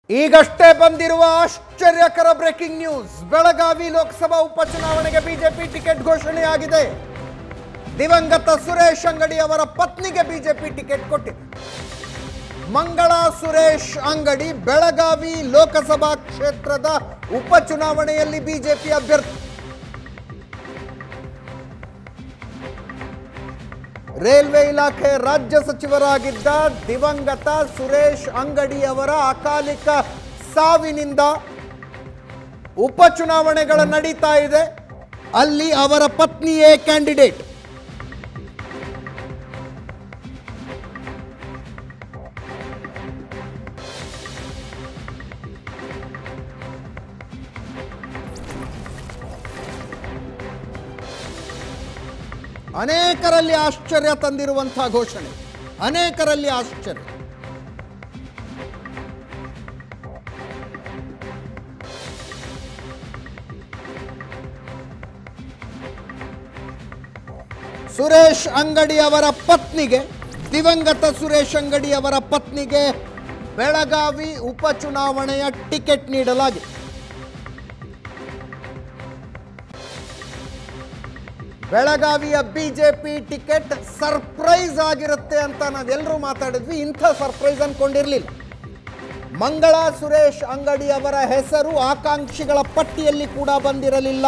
ಈಗಷ್ಟೇ ಬಂದಿರುವ ಆಶ್ಚರ್ಯಕರ ಬ್ರೇಕಿಂಗ್ ನ್ಯೂಸ್ ಬೆಳಗಾವಿ ಲೋಕಸಭಾ ಉಪಚುನಾವಣೆಗೆ ಬಿಜೆಪಿ ಟಿಕೆಟ್ ಘೋಷಣೆಯಾಗಿದೆ ದಿವಂಗತ ಸುರೇಶ್ ಅಂಗಡಿ ಅವರ ಪತ್ನಿಗೆ ಬಿಜೆಪಿ ಟಿಕೆಟ್ ಕೊಟ್ಟಿದೆ ಮಂಗಳ ಸುರೇಶ್ ಅಂಗಡಿ ಬೆಳಗಾವಿ ಲೋಕಸಭಾ ಕ್ಷೇತ್ರದ ಉಪಚುನಾವಣೆಯಲ್ಲಿ ಬಿಜೆಪಿ ಅಭ್ಯರ್ಥಿ ರೈಲ್ವೆ ಇಲಾಖೆ ರಾಜ್ಯ ಸಚಿವರಾಗಿದ್ದ ದಿವಂಗತ ಸುರೇಶ್ ಅಂಗಡಿ ಅವರ ಅಕಾಲಿಕ ಸಾವಿನಿಂದ ಉಪಚುನಾವಣೆಗಳ ನಡೀತಾ ಇದೆ ಅಲ್ಲಿ ಅವರ ಪತ್ನಿಯೇ ಕ್ಯಾಂಡಿಡೇಟ್ ಅನೇಕರಲ್ಲಿ ಆಶ್ಚರ್ಯ ತಂದಿರುವಂತಹ ಘೋಷಣೆ ಅನೇಕರಲ್ಲಿ ಆಶ್ಚರ್ಯ ಸುರೇಶ್ ಅಂಗಡಿ ಅವರ ಪತ್ನಿಗೆ ದಿವಂಗತ ಸುರೇಶ್ ಅಂಗಡಿ ಅವರ ಪತ್ನಿಗೆ ಬೆಳಗಾವಿ ಉಪಚುನಾವಣೆಯ ಟಿಕೆಟ್ ನೀಡಲಾಗಿದೆ ಬೆಳಗಾವಿಯ ಬಿಜೆಪಿ ಟಿಕೆಟ್ ಸರ್ಪ್ರೈಸ್ ಆಗಿರುತ್ತೆ ಅಂತ ನಾವೆಲ್ಲರೂ ಮಾತಾಡಿದ್ವಿ ಇಂಥ ಸರ್ಪ್ರೈಸ್ ಅನ್ಕೊಂಡಿರ್ಲಿಲ್ಲ ಮಂಗಳ ಸುರೇಶ್ ಅಂಗಡಿ ಅವರ ಹೆಸರು ಆಕಾಂಕ್ಷಿಗಳ ಪಟ್ಟಿಯಲ್ಲಿ ಕೂಡ ಬಂದಿರಲಿಲ್ಲ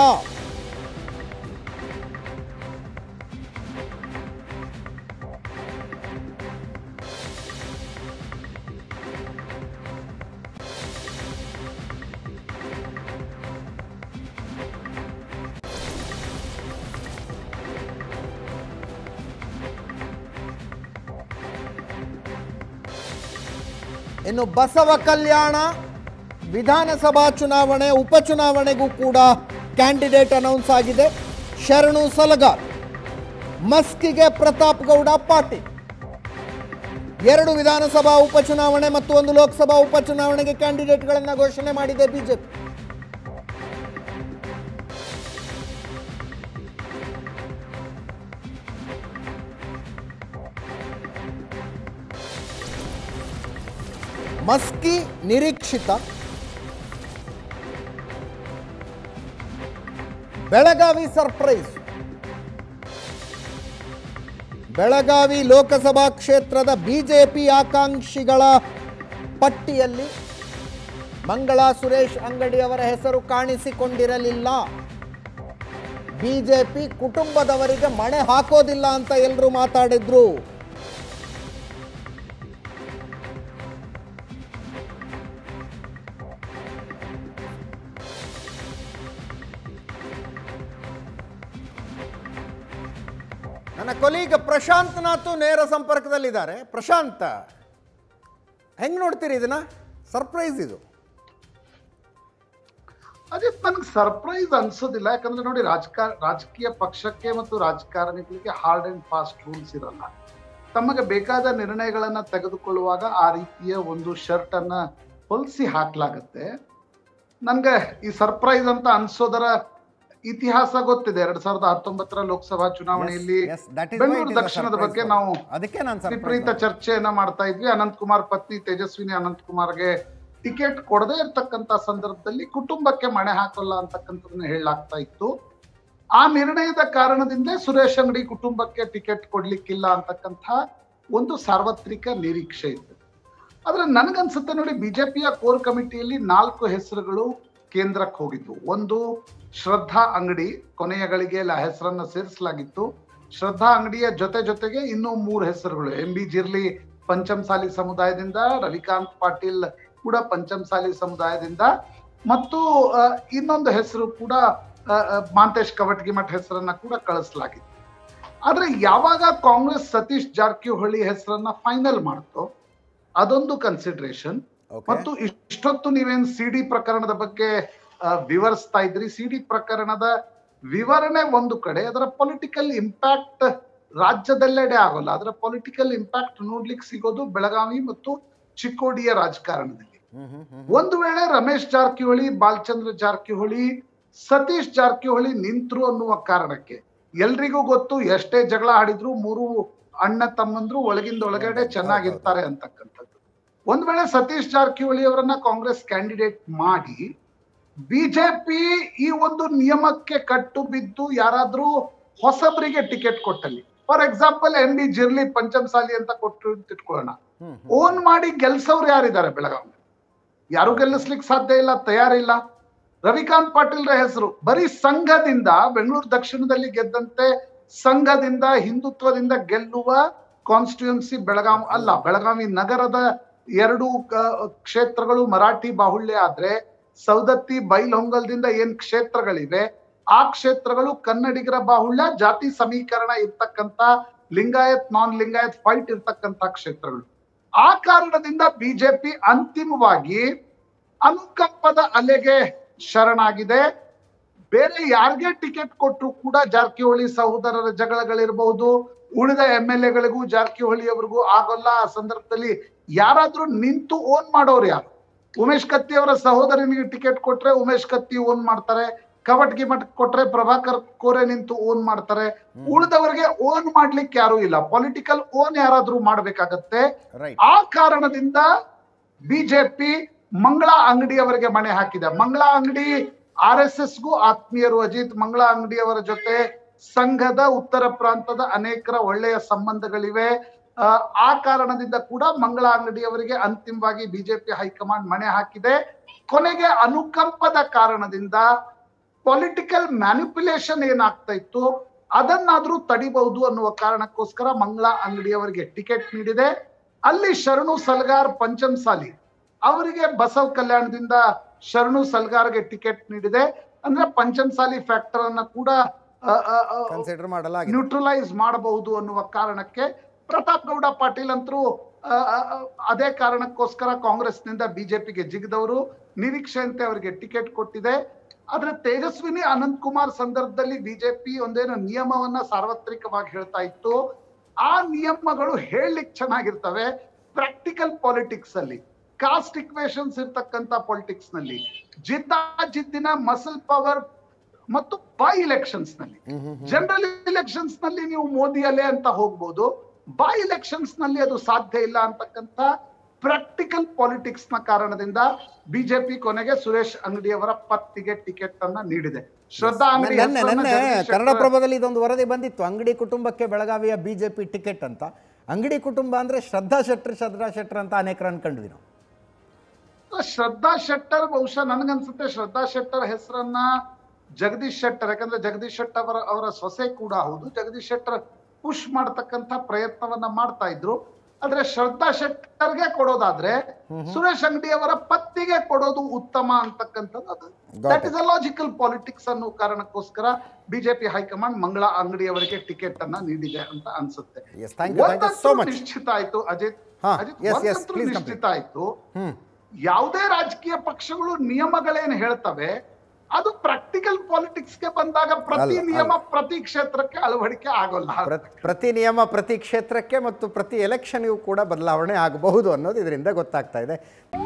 ಇನ್ನು ಬಸವ ಕಲ್ಯಾಣ ವಿಧಾನಸಭಾ ಚುನಾವಣೆ ಉಪಚುನಾವಣೆಗೂ ಕೂಡ ಕ್ಯಾಂಡಿಡೇಟ್ ಅನೌನ್ಸ್ ಆಗಿದೆ ಶರಣು ಸಲಗಾರ್ ಮಸ್ಕಿಗೆ ಪ್ರತಾಪ್ ಗೌಡ ಪಾಟೀಲ್ ಎರಡು ವಿಧಾನಸಭಾ ಉಪಚುನಾವಣೆ ಮತ್ತು ಒಂದು ಲೋಕಸಭಾ ಉಪಚುನಾವಣೆಗೆ ಕ್ಯಾಂಡಿಡೇಟ್ಗಳನ್ನು ಘೋಷಣೆ ಮಾಡಿದೆ ಬಿಜೆಪಿ ಮಸ್ಕಿ ನಿರೀಕ್ಷಿತ ಬೆಳಗಾವಿ ಸರ್ಪ್ರೈಸ್ ಬೆಳಗಾವಿ ಲೋಕಸಭಾ ಕ್ಷೇತ್ರದ ಬಿಜೆಪಿ ಆಕಾಂಕ್ಷಿಗಳ ಪಟ್ಟಿಯಲ್ಲಿ ಮಂಗಳಾ ಸುರೇಶ್ ಅಂಗಡಿ ಅವರ ಹೆಸರು ಕಾಣಿಸಿಕೊಂಡಿರಲಿಲ್ಲ ಬಿಜೆಪಿ ಕುಟುಂಬದವರಿಗೆ ಮಣೆ ಹಾಕೋದಿಲ್ಲ ಅಂತ ಎಲ್ಲರೂ ಮಾತಾಡಿದ್ರು ನನ್ನ ಕೊಲೀಗ ಪ್ರಶಾಂತ್ ನಾಥು ನೇರ ಸಂಪರ್ಕದಲ್ಲಿದ್ದಾರೆ ಪ್ರಶಾಂತ್ ಹೆಂಗ್ ನೋಡ್ತೀರಿ ಇದನ್ನ ಸರ್ಪ್ರೈಸ್ ಇದು ಅದೇ ನನ್ಗೆ ಸರ್ಪ್ರೈಸ್ ಅನ್ಸೋದಿಲ್ಲ ಯಾಕಂದ್ರೆ ನೋಡಿ ರಾಜಕಾರ ರಾಜಕೀಯ ಪಕ್ಷಕ್ಕೆ ಮತ್ತು ರಾಜಕಾರಣಿಗಳಿಗೆ ಹಾರ್ಡ್ ಅಂಡ್ ಫಾಸ್ಟ್ ರೂಲ್ಸ್ ಇರಲ್ಲ ತಮಗೆ ಬೇಕಾದ ನಿರ್ಣಯಗಳನ್ನ ತೆಗೆದುಕೊಳ್ಳುವಾಗ ಆ ರೀತಿಯ ಒಂದು ಶರ್ಟ್ ಅನ್ನ ಹೊಲಿಸಿ ಹಾಕ್ಲಾಗತ್ತೆ ನನ್ಗೆ ಈ ಸರ್ಪ್ರೈಸ್ ಅಂತ ಅನ್ಸೋದರ ಇತಿಹಾಸ ಗೊತ್ತಿದೆ ಎರಡ್ ಸಾವಿರದ ಹತ್ತೊಂಬತ್ತರ ಲೋಕಸಭಾ ಚುನಾವಣೆಯಲ್ಲಿ Yes, yes, that is why it Bengaluru is a ದಕ್ಷಿಣದ surprise ಬಗ್ಗೆ for ನಾವು me. ಅದಕ್ಕೆ ನಾನು surprise ವಿಪರೀತ ಮಾಡಿದ್ದು. ಚರ್ಚೆಯನ್ನ ಮಾಡ್ತಾ ಇದ್ವಿ ಅನಂತ್ ಕುಮಾರ್ ಪತ್ನಿ ತೇಜಸ್ವಿನಿ ಅನಂತ್ ಕುಮಾರ್ಗೆ ಟಿಕೆಟ್ ಕೊಡದೇ ಇರ್ತಕ್ಕಂತ ಸಂದರ್ಭದಲ್ಲಿ ಕುಟುಂಬಕ್ಕೆ ಮಣೆ ಹಾಕಲ್ಲ ಅಂತಕ್ಕಂಥದನ್ನ ಹೇಳಲಾಗ್ತಾ ಇತ್ತು ಆ ನಿರ್ಣಯದ ಕಾರಣದಿಂದ ಸುರೇಶ್ ಅಂಗಡಿ ಕುಟುಂಬಕ್ಕೆ ಟಿಕೆಟ್ ಕೊಡ್ಲಿಕ್ಕಿಲ್ಲ ಅಂತಕ್ಕಂಥ ಒಂದು ಸಾರ್ವತ್ರಿಕ ನಿರೀಕ್ಷೆ ಇತ್ತು ಆದ್ರೆ ನನಗನ್ಸುತ್ತೆ ನೋಡಿ ಬಿಜೆಪಿಯ ಕೋರ್ ಕಮಿಟಿಯಲ್ಲಿ ನಾಲ್ಕು ಹೆಸರುಗಳು ಕೇಂದ್ರಕ್ಕೆ ಹೋಗಿದ್ವು ಒಂದು ಶ್ರದ್ಧಾ ಅಂಗಡಿ ಕೊನೆಯ ಗಳಿಗೆಯಲ್ಲಿ ಆ ಹೆಸರನ್ನ ಸೇರಿಸಲಾಗಿತ್ತು ಶ್ರದ್ಧಾ ಅಂಗಡಿಯ ಜೊತೆ ಜೊತೆಗೆ ಇನ್ನೂ ಮೂರು ಹೆಸರುಗಳು ಎಂ ಬಿ ಜಿರ್ಲಿ ಪಂಚಮಸಾಲಿ ಸಮುದಾಯದಿಂದ ರವಿಕಾಂತ್ ಪಾಟೀಲ್ ಕೂಡ ಪಂಚಮಸಾಲಿ ಸಮುದಾಯದಿಂದ ಮತ್ತು ಆ, ಇನ್ನೊಂದು ಹೆಸರು ಕೂಡ ಆ, ಆ, ಮಾಂತೇಶ್ ಕವಟಗಿ ಮಠ ಹೆಸರನ್ನ ಕೂಡ ಕಳಿಸಲಾಗಿತ್ತು ಆದ್ರೆ ಯಾವಾಗ ಕಾಂಗ್ರೆಸ್ ಸತೀಶ್ ಜಾರಕಿಹೊಳಿ ಹೆಸರನ್ನ ಫೈನಲ್ ಮಾಡ್ತೋ ಅದೊಂದು ಕನ್ಸಿಡರೇಷನ್ Okay. ಮತ್ತು ಇಷ್ಟೊತ್ತು ನೀವೇನ್ ಸಿ ಡಿ ಪ್ರಕರಣದ ಬಗ್ಗೆ ಆ, ವಿವರಿಸ್ತಾ ಇದ್ರಿ ಸಿ ಡಿ ಪ್ರಕರಣದ ವಿವರಣೆ ಒಂದು ಕಡೆ ಅದರ ಪೊಲಿಟಿಕಲ್ ಇಂಪ್ಯಾಕ್ಟ್ ರಾಜ್ಯದೆಲ್ಲೆಡೆ ಆಗೋಲ್ಲ ಅದರ ಪೊಲಿಟಿಕಲ್ ಇಂಪ್ಯಾಕ್ಟ್ ನೋಡ್ಲಿಕ್ಕೆ ಸಿಗೋದು ಬೆಳಗಾವಿ ಮತ್ತು ಚಿಕ್ಕೋಡಿಯ ರಾಜಕಾರಣದಲ್ಲಿ ಹ್ಮ್, ಹ್ಮ್, ಹ್ಮ್. ಒಂದು ವೇಳೆ ರಮೇಶ್ ಜಾರಕಿಹೊಳಿ ಬಾಲಚಂದ್ರ ಜಾರಕಿಹೊಳಿ ಸತೀಶ್ ಜಾರಕಿಹೊಳಿ ನಿಂತ್ರು ಅನ್ನುವ ಕಾರಣಕ್ಕೆ ಎಲ್ರಿಗೂ ಗೊತ್ತು ಎಷ್ಟೇ ಜಗಳ ಆಡಿದ್ರು ಮೂರು ಅಣ್ಣ ತಮ್ಮಂದ್ರು ಒಳಗಿಂದ ಒಳಗಡೆ ಚೆನ್ನಾಗಿರ್ತಾರೆ ಅಂತಕ್ಕಂಥದ್ದು ಒಂದ್ ವೇಳೆ ಸತೀಶ್ ಜಾರಕಿಹೊಳಿ ಅವರನ್ನ ಕಾಂಗ್ರೆಸ್ ಕ್ಯಾಂಡಿಡೇಟ್ ಮಾಡಿ ಬಿಜೆಪಿ ಈ ಒಂದು ನಿಯಮಕ್ಕೆ ಕಟ್ಟು ಬಿದ್ದು ಯಾರಾದ್ರೂ ಹೊಸಬರಿಗೆ ಟಿಕೆಟ್ ಕೊಟ್ಟಲ್ಲಿ ಫಾರ್ ಎಕ್ಸಾಂಪಲ್ ಎನ್ ಡಿ ಜಿರ್ಲಿ ಪಂಚಮಸಾಲಿ ಅಂತ ಕೊಟ್ಟರು ಅಂತ ಇಟ್ಕೊಳ್ಳೋಣ ಹ್ಮ್, ಹ್ಮ್. ಓನ್ ಮಾಡಿ ಗೆಲ್ಸವ್ರು ಯಾರಿದ್ದಾರೆ ಬೆಳಗಾವಿ ಯಾರು ಗೆಲ್ಲಿಸ್ಲಿಕ್ಕೆ ಸಾಧ್ಯ ಇಲ್ಲ ತಯಾರಿಲ್ಲ ರವಿಕಾಂತ್ ಪಾಟೀಲ್ರ ಹೆಸರು ಬರೀ ಸಂಘದಿಂದ ಬೆಂಗಳೂರು ದಕ್ಷಿಣದಲ್ಲಿ ಗೆದ್ದಂತೆ ಸಂಘದಿಂದ ಹಿಂದುತ್ವದಿಂದ ಗೆಲ್ಲುವ ಕಾನ್ಸ್ಟಿಟ್ಯೂನ್ಸಿ ಬೆಳಗಾವಿ ಅಲ್ಲ ಬೆಳಗಾವಿ ನಗರದ ಎರಡು ಕ- ಕ್ಷೇತ್ರಗಳು ಮರಾಠಿ ಬಾಹುಳ್ಯ ಆದ್ರೆ ಸೌದತ್ತಿ ಬೈಲಹೊಂಗಲದಿಂದ ಏನ್ ಕ್ಷೇತ್ರಗಳಿವೆ ಆ ಕ್ಷೇತ್ರಗಳು ಕನ್ನಡಿಗರ ಬಾಹುಳ್ಯ ಜಾತಿ ಸಮೀಕರಣ ಇರ್ತಕ್ಕಂತ ಲಿಂಗಾಯತ್ ನಾನ್ ಲಿಂಗಾಯತ್ ಫೈಟ್ ಇರ್ತಕ್ಕಂತ ಕ್ಷೇತ್ರಗಳು ಆ ಕಾರಣದಿಂದ ಬಿಜೆಪಿ ಅಂತಿಮವಾಗಿ ಅನುಕಂಪದ ಅಲೆಗೆ ಶರಣಾಗಿದೆ ಬೇರೆ ಯಾರಿಗೆ ಟಿಕೆಟ್ ಕೊಟ್ಟರು ಕೂಡ ಜಾರಕಿಹೊಳಿ ಸಹೋದರರ ಜಗಳಗಳಿರಬಹುದು ಉಳಿದ ಎಂ ಎಲ್ ಎಗಳಿಗೂ ಜಾರಕಿಹೊಳಿ ಅವರಿಗೂ ಆಗೋಲ್ಲ ಆ ಸಂದರ್ಭದಲ್ಲಿ ಯಾರಾದ್ರೂ ನಿಂತು ಓನ್ ಮಾಡೋರು ಯಾರು ಉಮೇಶ್ ಕತ್ತಿ ಅವರ ಸಹೋದರನಿಗೆ ಟಿಕೆಟ್ ಕೊಟ್ರೆ ಉಮೇಶ್ ಕತ್ತಿ ಓನ್ ಮಾಡ್ತಾರೆ ಕವಟ್ಗಿ ಮಠ ಕೊಟ್ರೆ ಪ್ರಭಾಕರ್ ಕೋರೆ ನಿಂತು ಓನ್ ಮಾಡ್ತಾರೆ ಉಳಿದವರಿಗೆ ಓನ್ ಮಾಡ್ಲಿಕ್ಕೆ ಯಾರು ಇಲ್ಲ ಪೊಲಿಟಿಕಲ್ ಓನ್ ಯಾರಾದ್ರೂ ಮಾಡ್ಬೇಕಾಗತ್ತೆ ರೈಟ್ ಆ ಕಾರಣದಿಂದ ಬಿಜೆಪಿ ಮಂಗಳ ಅಂಗಡಿ ಅವರಿಗೆ ಮಣೆ ಹಾಕಿದೆ ಮಂಗಳ ಅಂಗಡಿ ಆರ್ ಎಸ್ ಎಸ್ಗೂ ಆತ್ಮೀಯರು ಅಜಿತ್ ಮಂಗಳ ಅಂಗಡಿ ಅವರ ಜೊತೆ ಸಂಘದ ಉತ್ತರ ಪ್ರಾಂತದ ಅನೇಕರ ಒಳ್ಳೆಯ ಸಂಬಂಧಗಳಿವೆ ಆ, ಆ ಕಾರಣದಿಂದ ಕೂಡ ಮಂಗಳ ಅಂಗಡಿ ಅವರಿಗೆ ಅಂತಿಮವಾಗಿ ಬಿಜೆಪಿ ಹೈಕಮಾಂಡ್ ಮಣೆ ಹಾಕಿದೆ ಕೊನೆಗೆ ಅನುಕಂಪದ ಕಾರಣದಿಂದ ಪೊಲಿಟಿಕಲ್ ಮ್ಯಾನಿಪುಲೇಷನ್ ಏನಾಗ್ತಾ ಇತ್ತು ಅದನ್ನಾದ್ರೂ ತಡಿಬಹುದು ಅನ್ನುವ ಕಾರಣಕ್ಕೋಸ್ಕರ ಮಂಗಳ ಅಂಗಡಿ ಅವರಿಗೆ ಟಿಕೆಟ್ ನೀಡಿದೆ ಅಲ್ಲಿ ಶರಣು ಸಲ್ಗಾರ್ ಪಂಚಮಸಾಲಿ ಅವರಿಗೆ ಬಸವ ಕಲ್ಯಾಣದಿಂದ ಶರಣು ಸಲ್ಗಾರ್ಗೆ ಟಿಕೆಟ್ ನೀಡಿದೆ ಅಂದ್ರೆ ಪಂಚಮಸಾಲಿ ಫ್ಯಾಕ್ಟರ್ ಅನ್ನ ಕೂಡ ಕನ್ಸಿಡರ್ ಮಾಡಲಾಗಿದೆ ನ್ಯೂಟ್ರಲೈಸ್ ಮಾಡಬಹುದು ಅನ್ನುವ ಕಾರಣಕ್ಕೆ ಪ್ರತಾಪ್ ಗೌಡ ಪಾಟೀಲ್ ಅಂತರೂ ಆ, ಆ, ಆ, ಅದೇ ಕಾರಣಕ್ಕೋಸ್ಕರ ಕಾಂಗ್ರೆಸ್ನಿಂದ ಬಿಜೆಪಿಗೆ ಜಿಗಿದವರು ನಿರೀಕ್ಷೆಯಂತೆ ಅವರಿಗೆ ಟಿಕೆಟ್ ಕೊಟ್ಟಿದೆ ಆದ್ರೆ ತೇಜಸ್ವಿನಿ ಅನಂತ್ ಕುಮಾರ್ ಸಂದರ್ಭದಲ್ಲಿ ಬಿಜೆಪಿ ಒಂದೇನೋ ನಿಯಮವನ್ನ ಸಾರ್ವತ್ರಿಕವಾಗಿ ಹೇಳ್ತಾ ಇತ್ತು ಆ ನಿಯಮಗಳು ಹೇಳಲಿಕ್ಕೆ ಚೆನ್ನಾಗಿರ್ತವೆ ಪ್ರಾಕ್ಟಿಕಲ್ ಪಾಲಿಟಿಕ್ಸ್ ಅಲ್ಲಿ ಕಾಸ್ಟ್ ಇಕ್ವೇಶನ್ಸ್ ಇರ್ತಕ್ಕಂತ ಪಾಲಿಟಿಕ್ಸ್ ನಲ್ಲಿ ಜಿದ್ದಾಜಿದ್ದಿನ ಮಸಲ್ ಪವರ್ ಮತ್ತು ಬೈ ಎಲೆಕ್ಷನ್ಸ್ ನಲ್ಲಿ ಹ್ಮ್, ಹ್ಮ್, ಹ್ಮ್. ಜನರಲ್ ಎಲೆಕ್ಷನ್ಸ್ ನಲ್ಲಿ ನೀವು ಮೋದಿ ಅಲೆ ಅಂತ ಹೋಗ್ಬೋದು ಬೈ ಎಲೆಕ್ಷನ್ಸ್ ನಲ್ಲಿ ಅದು ಸಾಧ್ಯ ಇಲ್ಲ ಅಂತಕ್ಕಂತ ಪ್ರಾಕ್ಟಿಕಲ್ ಪಾಲಿಟಿಕ್ಸ್ ನ ಕಾರಣದಿಂದ ಬಿಜೆಪಿ ಕೊನೆಗೆ ಸುರೇಶ್ ಅಂಗಡಿ ಅವರ ಪತ್ತಿಗೆ ಟಿಕೆಟ್ ಅನ್ನ ನೀಡಿದೆ ಶ್ರದ್ಧಾ ಅಂಗಡಿ ನೆನ್ನೆ ಹೆಸರನ್ನ ನೆನ್ನೆ ಜಗದೀಶ್ ಕನ್ನಡ ಶೆಟ್ಟರ್- ಪ್ರಭದಲ್ಲಿ ಇದೊಂದು ವರದಿ ಬಂದಿತ್ತು ಅಂಗಡಿ ಕುಟುಂಬಕ್ಕೆ ಬೆಳಗಾವಿಯ ಬಿಜೆಪಿ ಟಿಕೆಟ್ ಅಂತ ಅಂಗಡಿ ಕುಟುಂಬ ಅಂದ್ರೆ ಶ್ರದ್ಧಾ ಶೆಟ್ಟರ್ ಶ್ರದ್ಧಾ ಶೆಟ್ಟರ್ ಅಂತ ಅನೇಕರು ಅನ್ಕೊಂಡ್ವಿ ನಾವು ಶ್ರದ್ಧಾ ಶೆಟ್ಟರ್ ಬಹುಶಃ ನನ್ಗನ್ಸುತ್ತೆ ಶ್ರದ್ಧಾ ಶೆಟ್ಟರ್ ಹೆಸರನ್ನ ಜಗದೀಶ್ ಶೆಟ್ಟರ್ ಯಾಕಂದ್ರೆ ಜಗದೀಶ್ ಶೆಟ್ಟರ್ ಅವರ ಅವರ ಸೊಸೆ ಕೂಡ ಹೌದು ಜಗದೀಶ್ ಶೆಟ್ಟರ್ ಪುಷ್ ಮಾಡ್ತಕ್ಕಂತ ಪ್ರಯತ್ನವನ್ನ ಮಾಡ್ತಾ ಇದ್ರು ಆದ್ರೆ ಶ್ರದ್ಧಾ ಶೆಟ್ಟರ್ಗೆ ಕೊಡೋದಾದ್ರೆ ಸುರೇಶ್ ಅಂಗಡಿ ಅವರ ಪತ್ತಿಗೆ ಕೊಡೋದು ಉತ್ತಮ ಅಂತಕ್ಕಂಥದ್ದು ಅದು Got that is a logical politics ಅನ್ನೋ ಕಾರಣಕ್ಕೋಸ್ಕರ ಬಿಜೆಪಿ ಹೈಕಮಾಂಡ್ ಮಂಗಳ ಅಂಗಡಿ ಅವರಿಗೆ ಟಿಕೆಟ್ ಅನ್ನ ನೀಡಿದೆ ಅಂತ ಅನ್ಸುತ್ತೆ Yes, thank you, thank you so ಒಂದಂತೂ much. ನಿಶ್ಚಿತ ಆಯ್ತು ಅಜಿತ್ ಹಾ, ಅಜಿತ್ yes, yes, ಒಂದಂತೂ please ನಿಶ್ಚಿತ ಆಯ್ತು ಹ್ಮ್ ಯಾವುದೇ ರಾಜಕೀಯ ಪಕ್ಷಗಳು ನಿಯಮಗಳೇನು ಹೇಳ್ತವೆ ಅದು ಪ್ರಾಕ್ಟಿಕಲ್ ಪಾಲಿಟಿಕ್ಸ್ ಗೆ ಬಂದಾಗ ಪ್ರತಿ ಅಲ್ಲ, ನಿಯಮ ಪ್ರತಿ ಕ್ಷೇತ್ರಕ್ಕೆ ಅಳವಡಿಕೆ ಆಗೋಲ್ಲ ಪ್ರ- ಪ್ರತಿ ನಿಯಮ ಪ್ರತಿ ಕ್ಷೇತ್ರಕ್ಕೆ ಮತ್ತು ಪ್ರತಿ ಎಲೆಕ್ಷನ್ಗೂ ಕೂಡ ಬದಲಾವಣೆ ಆಗಬಹುದು ಅನ್ನೋದು ಇದರಿಂದ ಗೊತ್ತಾಗ್ತಾ ಇದೆ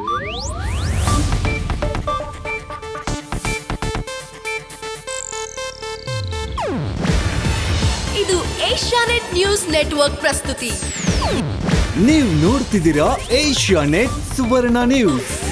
ಇದು ಏಷ್ಯಾನೆಟ್ ನ್ಯೂಸ್ ನೆಟ್ವರ್ಕ್ ಪ್ರಸ್ತುತಿ ನೀವು ನೋಡ್ತಿದ್ದೀರಾ ಏಷ್ಯಾ ನೆಟ್ ಸುವರ್ಣ ನ್ಯೂಸ್